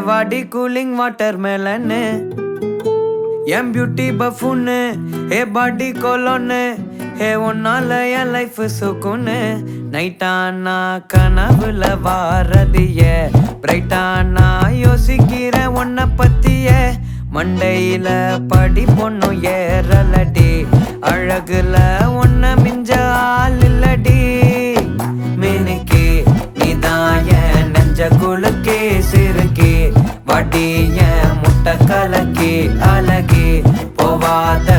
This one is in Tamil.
வாடி கூலிங் வாட்டர் மேலன்னு என் பியூட்டி பஃபுன்னு ஹே பாடி கொலோன்னு ஹே உன்னால என் லைஃப் சுக்குன்னு நைட்டானா கனவுல வாரதிய பிரைட்டானா யோசிக்கிற உன்னை பத்திய மண்டையில படி பொண்ணும் ஏறலடி அழகுல உன்னை மிஞ்ச ஆள் இல்லடி மினுக்கி நீதான் என் நெஞ்ச குலுக்கி சிறுக்கி வடி என் முட்டை கலக்கி அழகி போவாத